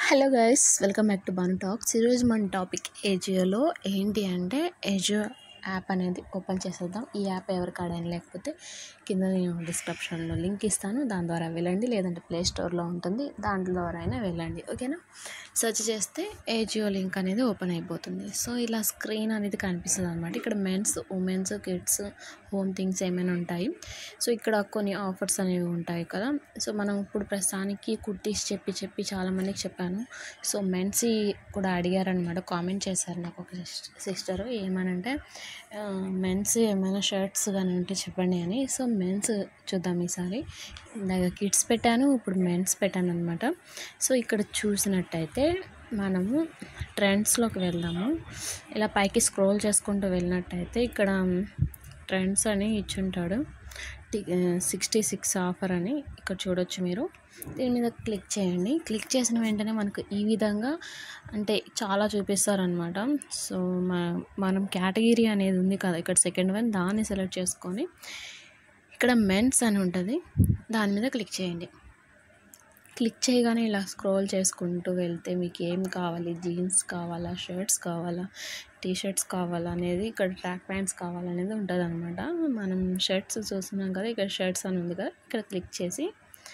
hello guys welcome back to Banu talks ఈరోజు మన topic ఏజియోలో ఏంటి అంటే ఏజియో యాప్ అనేది ఓపెన్ చేసేద్దాం ఈ యాప్ ఎవరికి ఆడని లేకపోతే కింద నేను డిస్క్రిప్షన్లో లింక్ ఇస్తాను దాని ద్వారా వెళ్ళండి లేదంటే ప్లే స్టోర్లో ఉంటుంది దాంట్లో ద్వారా అయినా వెళ్ళండి ఓకేనా సెర్చ్ చేస్తే ఏజియో లింక్ అనేది ఓపెన్ అయిపోతుంది సో ఇలా స్క్రీన్ అనేది కనిపిస్తుంది అనమాట ఇక్కడ men's women's kids home things ఏమైనా ఉంటాయి సో ఇక్కడ కొన్ని ఆఫర్స్ అనేవి ఉంటాయి కదా సో మనం ఇప్పుడు ప్రస్తుతానికి కుర్తీస్ చెప్పి చెప్పి చాలామందికి చెప్పాను సో మెన్స్ కూడా అడిగారనమాట కామెంట్ చేశారు నాకు ఒక సిస్టర్ ఏమనంటే మెన్స్ ఏమైనా షర్ట్స్ కానీ ఉంటే చెప్పండి అని సో మెన్స్ చూద్దాం ఈసారి ఇందాక కిడ్స్ పెట్టాను ఇప్పుడు మెన్స్ పెట్టాను అనమాట సో ఇక్కడ చూసినట్టయితే మనము ట్రెండ్స్లోకి వెళ్దాము ఇలా పైకి స్క్రోల్ చేసుకుంటూ వెళ్ళినట్టయితే ఇక్కడ ట్రెండ్స్ అని ఇచ్చుంటాడు సిక్స్టీ సిక్స్ ఆఫర్ అని ఇక్కడ చూడొచ్చు మీరు దీని మీద క్లిక్ చేయండి క్లిక్ చేసిన వెంటనే మనకు ఈ విధంగా అంటే చాలా చూపిస్తారనమాట సో మనం కేటగిరీ అనేది ఉంది కదా ఇక్కడ సెకండ్ వన్ దాన్ని సెలెక్ట్ చేసుకొని ఇక్కడ మెన్స్ అని ఉంటుంది దాని మీద క్లిక్ చేయండి క్లిక్ చేయగానే ఇలా స్క్రోల్ చేసుకుంటూ వెళ్తే మీకు ఏం కావాలి జీన్స్ కావాలా షర్ట్స్ కావాలా టీ షర్ట్స్ కావాలా అనేది ఇక్కడ ట్రాక్ ప్యాంట్స్ కావాలనేది ఉంటుంది అనమాట మనం షర్ట్స్ చూస్తున్నాం కదా ఇక్కడ షర్ట్స్ అని ఉంది కదా ఇక్కడ క్లిక్ చేసి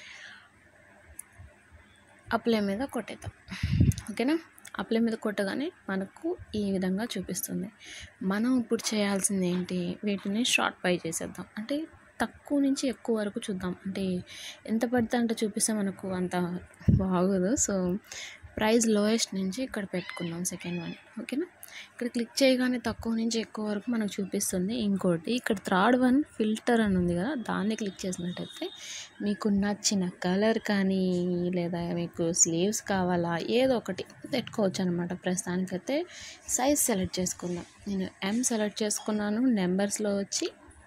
అప్లై మీద కొట్టేద్దాం ఓకేనా అప్లై మీద కొట్టగానే మనకు ఈ విధంగా చూపిస్తుంది మనం ఇప్పుడు చేయాల్సింది ఏంటి వీటిని షార్ట్ బై చేసేద్దాం అంటే తక్కువ నుంచి ఎక్కువ వరకు చూద్దాం అంటే ఎంత పడితే అంత చూపిస్తే మనకు అంత బాగోదు సో ప్రైస్ లోయెస్ట్ నుంచి ఇక్కడ పెట్టుకుందాం సెకండ్ వన్ ఓకేనా ఇక్కడ క్లిక్ చేయగానే తక్కువ నుంచి ఎక్కువ వరకు మనకు చూపిస్తుంది ఇంకోటి ఇక్కడ థర్డ్ వన్ ఫిల్టర్ అని ఉంది కదా దాన్ని క్లిక్ చేసినట్టయితే మీకు నచ్చిన కలర్ కానీ లేదా మీకు స్లీవ్స్ కావాలా ఏదో ఒకటి పెట్టుకోవచ్చు అనమాట ప్రస్తుతానికైతే సైజ్ సెలెక్ట్ చేసుకుందాం నేను ఎం సెలెక్ట్ చేసుకున్నాను నెంబర్స్లో వచ్చి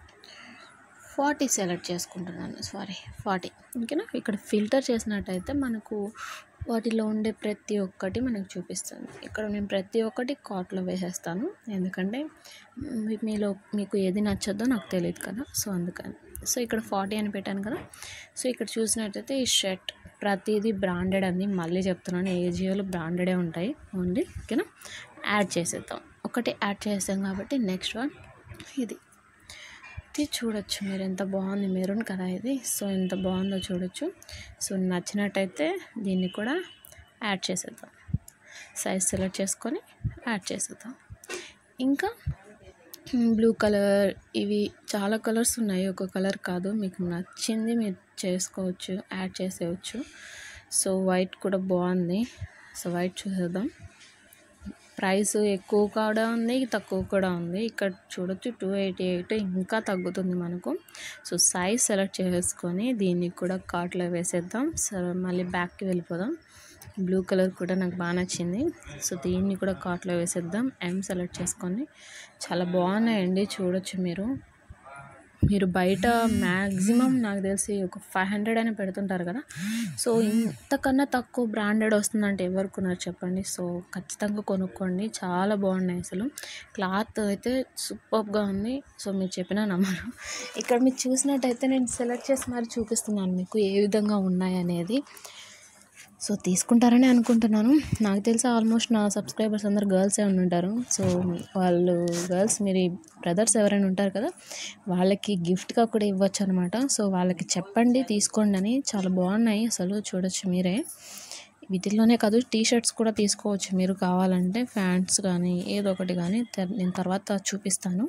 ఫార్టీ సెలెక్ట్ చేసుకుంటున్నాను సారీ ఫార్టీ ఓకేనా ఇక్కడ ఫిల్టర్ చేసినట్టయితే మనకు వాటిలో ఉండే ప్రతి ఒక్కటి మనకు చూపిస్తుంది ఇక్కడ నేను ప్రతి ఒక్కటి కార్ట్లో వేసేస్తాను ఎందుకంటే మీలో మీకు ఏది నచ్చదో నాకు తెలియదు కదా సో అందుకని సో ఇక్కడ ఫార్టీ అని పెట్టాను కదా సో ఇక్కడ చూసినట్టయితే ఈ షర్ట్ ప్రతిదీ బ్రాండెడ్ అని మళ్ళీ చెప్తున్నాను ఏజియోలో బ్రాండెడే ఉంటాయి ఓన్లీ ఓకేనా యాడ్ చేసేద్దాం ఒకటి యాడ్ చేసాం కాబట్టి నెక్స్ట్ వన్ ఇది ఇది చూడొచ్చు మీరు ఎంత బాగుంది మెరూన్ కదా ఇది సో ఎంత బాగుందో చూడొచ్చు సో నచ్చినట్టయితే దీన్ని కూడా యాడ్ చేసేద్దాం సైజ్ సెలెక్ట్ చేసుకొని యాడ్ చేసేద్దాం ఇంకా బ్లూ కలర్ ఇవి చాలా కలర్స్ ఉన్నాయి ఒక కలర్ కాదు మీకు నచ్చింది మీరు చేసుకోవచ్చు యాడ్ చేసేయచ్చు సో వైట్ కూడా బాగుంది సో వైట్ చూసేద్దాం ప్రైస్ ఎక్కువ కూడా ఉంది తక్కువ కూడా ఉంది ఇక్కడ చూడొచ్చు టూ ఎయిటీ ఎయిట్ ఇంకా తగ్గుతుంది మనకు సో సైజ్ సెలెక్ట్ చేసుకొని దీన్ని కూడా కార్ట్లో వేసేద్దాం సరే మళ్ళీ బ్యాక్కి వెళ్ళిపోదాం బ్లూ కలర్ కూడా నాకు బాగా నచ్చింది సో దీన్ని కూడా కార్ట్లో వేసేద్దాం ఎం సెలెక్ట్ చేసుకొని చాలా బాగున్నాయండి చూడొచ్చు మీరు మీరు బయట మ్యాక్సిమం నాకు తెలిసి ఒక ఫైవ్ హండ్రెడ్ అని పెడుతుంటారు కదా సో ఇంతకన్నా తక్కువ బ్రాండెడ్ వస్తుందంటే ఎవరు కొన్నారు చెప్పండి సో ఖచ్చితంగా కొనుక్కోండి చాలా బాగున్నాయి అసలు క్లాత్ అయితే సూపర్గా ఉంది సో మీరు చెప్పినా నమ్మరు ఇక్కడ మీరు చూసినట్టయితే నేను సెలెక్ట్ చేసి మరి చూపిస్తున్నాను మీకు ఏ విధంగా ఉన్నాయి అనేది సో తీసుకుంటారని అనుకుంటున్నాను నాకు తెలిసి ఆల్మోస్ట్ నా సబ్స్క్రైబర్స్ అందరు గర్ల్సే ఉంటారు సో వాళ్ళు గర్ల్స్ మీరు బ్రదర్స్ ఎవరైనా ఉంటారు కదా వాళ్ళకి గిఫ్ట్గా కూడా ఇవ్వచ్చు అనమాట సో వాళ్ళకి చెప్పండి తీసుకోండి అని చాలా బాగున్నాయి అసలు చూడొచ్చు మీరే వీటిల్లోనే కాదు టీ షర్ట్స్ కూడా తీసుకోవచ్చు మీరు కావాలంటే ప్యాంట్స్ కానీ ఏదో ఒకటి కానీ నేను తర్వాత చూపిస్తాను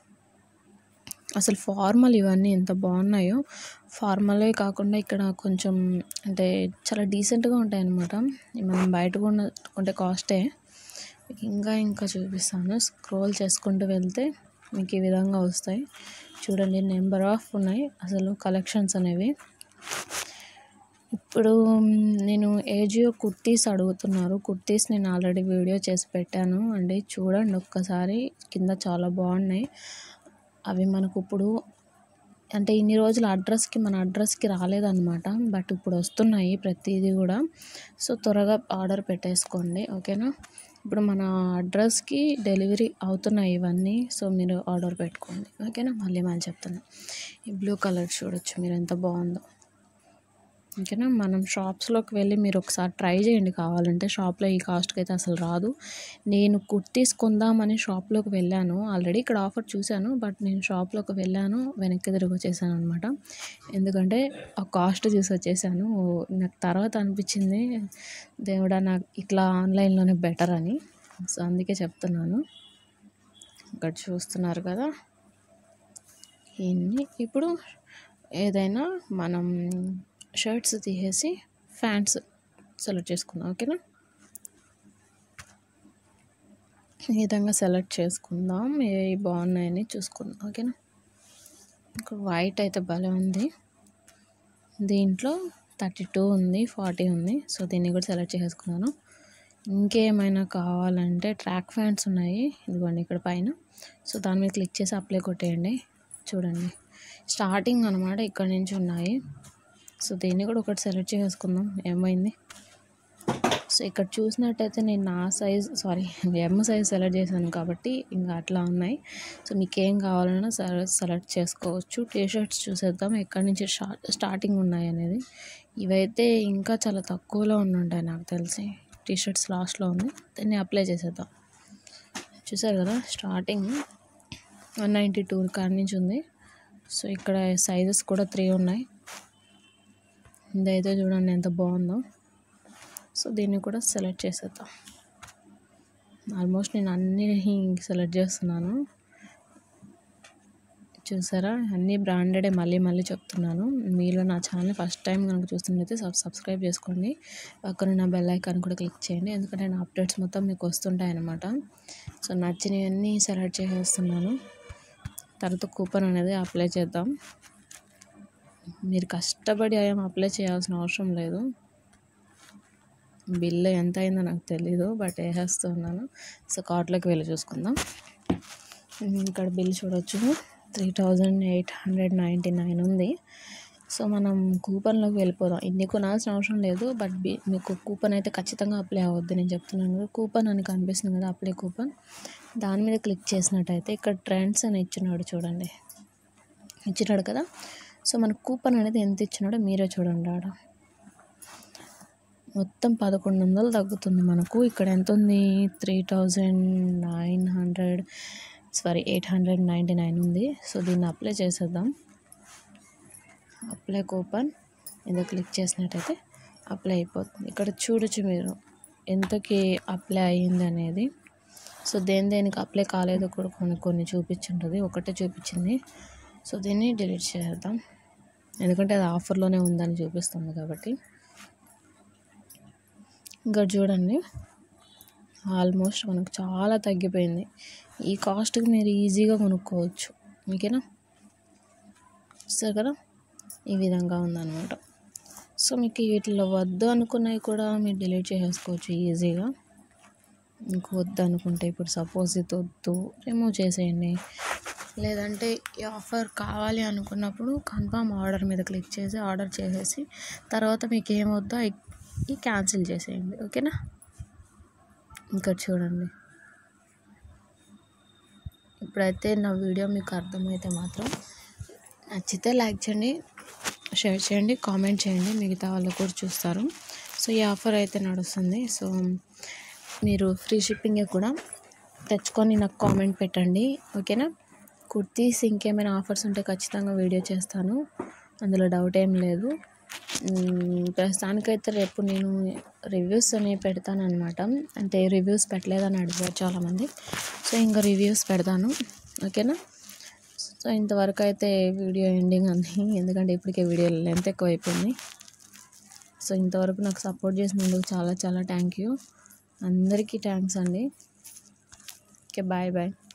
అసలు ఫార్మల్ ఇవన్నీ ఎంత బాగున్నాయో ఫార్మలే కాకుండా ఇక్కడ కొంచెం అంటే చాలా డీసెంట్గా ఉంటాయి అన్నమాట మనం బయట కొనుక్కుంటే కాస్టే ఇంకా ఇంకా చూపిస్తాను స్క్రోల్ చేసుకుంటూ వెళ్తే మీకు ఈ విధంగా వస్తాయి చూడండి నెంబర్ ఆఫ్ ఉన్నాయి అసలు కలెక్షన్స్ అనేవి ఇప్పుడు నేను ఏజియో కుర్తీస్ అడుగుతున్నారు కుర్తీస్ నేను ఆల్రెడీ వీడియో చేసి పెట్టాను అండి చూడండి ఒక్కసారి కింద చాలా బాగున్నాయి అవి మనకు ఇప్పుడు అంటే ఇన్ని రోజులు అడ్రస్కి మన అడ్రస్కి రాలేదన్నమాట బట్ ఇప్పుడు వస్తున్నాయి ప్రతిదీ కూడా సో త్వరగా ఆర్డర్ పెట్టేసుకోండి ఓకేనా ఇప్పుడు మన అడ్రస్కి డెలివరీ అవుతున్నాయి ఇవన్నీ సో మీరు ఆర్డర్ పెట్టుకోండి ఓకేనా మళ్ళీ మళ్ళీ చెప్తాను ఈ బ్లూ కలర్ చూడొచ్చు మీరు ఎంత బాగుందో ఓకేనా మనం షాప్స్లోకి వెళ్ళి మీరు ఒకసారి ట్రై చేయండి కావాలంటే షాప్లో ఈ కాస్ట్కి అయితే అసలు రాదు నేను కుర్తీస్ కొందామని షాప్లోకి వెళ్ళాను ఆల్రెడీ ఇక్కడ ఆఫర్ చూశాను బట్ నేను షాప్లోకి వెళ్ళాను వెనక్కి తిరిగి వచ్చేసాను అనమాట ఎందుకంటే ఆ కాస్ట్ చూసి వచ్చేసాను నాకు తర్వాత అనిపించింది దేవుడా నాకు ఇట్లా ఆన్లైన్లోనే బెటర్ అని సో అందుకే చెప్తున్నాను ఇక్కడ చూస్తున్నారు కదా ఇన్ని ఇప్పుడు ఏదైనా మనం షర్ట్స్ తీసేసి ఫ్యాంట్స్ సెలెక్ట్ చేసుకుందాం ఓకేనా ఈ విధంగా సెలెక్ట్ చేసుకుందాం ఏ బాగున్నాయని చూసుకుందాం ఓకేనా ఇక్కడ వైట్ అయితే భలే ఉంది దీంట్లో థర్టీ టూ ఉంది ఫార్టీ ఉంది సో దీన్ని కూడా సెలెక్ట్ చేసుకున్నాను ఇంకేమైనా కావాలంటే ట్రాక్ ఫ్యాంట్స్ ఉన్నాయి ఇదిగోండి ఇక్కడ పైన సో దాని మీద క్లిక్ చేసి అప్లై కొట్టేయండి చూడండి స్టార్టింగ్ అనమాట ఇక్కడ నుంచి ఉన్నాయి సో దీన్ని కూడా ఒకటి సెలెక్ట్ చేసుకుందాం ఏమైంది సో ఇక్కడ చూసినట్టయితే నేను నా size sorry M size select చేశాను కాబట్టి ఇంకా అట్లా ఉన్నాయి సో మీకు ఏం కావాలన్నా సెలెక్ట్ చేసుకోవచ్చు టీ షర్ట్స్ చూసేద్దాం ఎక్కడి నుంచి స్టార్టింగ్ ఉన్నాయి అనేది ఇవైతే ఇంకా చాలా తక్కువలో ఉండుంటాయి నాకు తెలిసి టీ షర్ట్స్ లాస్ట్లో ఉంది దాన్ని అప్లై చేసేద్దాం చూసారు కదా స్టార్టింగ్ వన్ నైంటీ టూ కాడి నుంచి ఉంది సో ఇక్కడ సైజెస్ కూడా త్రీ ఉన్నాయి ఇదైతే చూడండి ఎంత బాగుందో సో దీన్ని కూడా సెలెక్ట్ చేసేద్దాం ఆల్మోస్ట్ నేను అన్నీ సెలెక్ట్ చేస్తున్నాను చూసారా అన్నీ బ్రాండెడే మళ్ళీ మళ్ళీ చెప్తున్నాను మీలో నా ఛానల్ ఫస్ట్ టైం కనుక చూస్తున్నైతే సబ్ సబ్స్క్రైబ్ చేసుకోండి పక్కన నా బెల్ ఐకాన్ కూడా క్లిక్ చేయండి ఎందుకంటే నా అప్డేట్స్ మొత్తం మీకు వస్తుంటాయి అన్నమాట సో నచ్చినవన్నీ సెలెక్ట్ చేసేస్తున్నాను తర్వాత కూపన్ అనేది అప్లై చేద్దాం మీరు కష్టపడి ఏం అప్లై చేయాల్సిన అవసరం లేదు బిల్ ఎంత అయిందో నాకు తెలీదు బట్ వేసేస్తున్నాను సో కార్ట్లోకి వెళ్ళి చూసుకుందాం ఇక్కడ బిల్ చూడొచ్చు three thousand eight hundred ninety nine ఉంది సో మనం కూపన్లోకి వెళ్ళిపోదాం ఇన్ని కొనాల్సిన అవసరం లేదు బట్ బి మీకు కూపన్ అయితే ఖచ్చితంగా అప్లై అవ్వద్దు నేను చెప్తున్నాను కదా కూపన్ అని కనిపిస్తుంది కదా అప్లై కూపన్ దాని మీద క్లిక్ చేసినట్టయితే ఇక్కడ ట్రెండ్స్ అని ఇచ్చినాడు చూడండి ఇచ్చినాడు కదా సో మన కూపన్ అనేది ఎంత ఇచ్చినాడో మీరే చూడండి ఆడ మొత్తం పదకొండు వందలు తగ్గుతుంది మనకు ఇక్కడ ఎంత ఉంది three thousand nine hundred sorry eight hundred ninety nine ఉంది సో దీన్ని అప్లై చేసేద్దాం అప్లై కూపన్ ఏదో క్లిక్ చేసినట్టయితే అప్లై అయిపోతుంది ఇక్కడ చూడొచ్చు మీరు ఎంతకి అప్లై అయ్యింది అనేది సో దేని దేనికి అప్లై కాలేదో కూడా కొన్ని కొన్ని చూపించుంటుంది ఒకటే చూపించింది సో దీన్ని డిలీట్ చేద్దాం ఎందుకంటే అది ఆఫర్లోనే ఉందని చూపిస్తుంది కాబట్టి ఇంకా చూడండి ఆల్మోస్ట్ మనకు చాలా తగ్గిపోయింది ఈ కాస్ట్కి మీరు ఈజీగా కొనుక్కోవచ్చు ఓకేనా సరే కదా ఈ విధంగా ఉందన్నమాట సో మీకు వీటిలో వద్దు అనుకున్నవి కూడా మీరు డిలీట్ చేసేసుకోవచ్చు ఈజీగా మీకు వద్దు అనుకుంటే ఇప్పుడు సపోజ్ ఇది వద్దు రిమూవ్ చేసేయండి లేదంటే ఈ ఆఫర్ కావాలి అనుకున్నప్పుడు కన్ఫామ్ ఆర్డర్ మీద క్లిక్ చేసి ఆర్డర్ చేసేసి తర్వాత మీకు ఏం వద్దో ఈ క్యాన్సిల్ చేసేయండి ఓకేనా ఇంకా చూడండి ఇప్పుడైతే నా వీడియో మీకు అర్థమైతే మాత్రం నచ్చితే లైక్ చేయండి షేర్ చేయండి కామెంట్ చేయండి మిగతా వాళ్ళు కూడా చూస్తారు సో ఈ ఆఫర్ అయితే నడుస్తుంది సో మీరు ఫ్రీ షిప్పింగే కూడా తెచ్చుకొని నాకు కామెంట్ పెట్టండి ఓకేనా కుర్తీస్ ఇంకేమైనా ఆఫర్స్ ఉంటే ఖచ్చితంగా వీడియో చేస్తాను అందులో డౌట్ ఏం లేదు ప్రస్తుతానికైతే రేపు నేను రివ్యూస్ అనేవి పెడతాను అనమాట అంటే రివ్యూస్ పెట్టలేదని అడిగారు చాలామంది సో ఇంకా రివ్యూస్ పెడతాను ఓకేనా సో ఇంతవరకు అయితే వీడియో ఎండింగ్ అంది ఎందుకంటే ఇప్పటికే వీడియో లెంత్ ఎక్కువ అయిపోయింది సో ఇంతవరకు నాకు సపోర్ట్ చేసినందుకు చాలా చాలా థ్యాంక్ యూ అందరికీ థ్యాంక్స్ అండి ఓకే బాయ్ బాయ్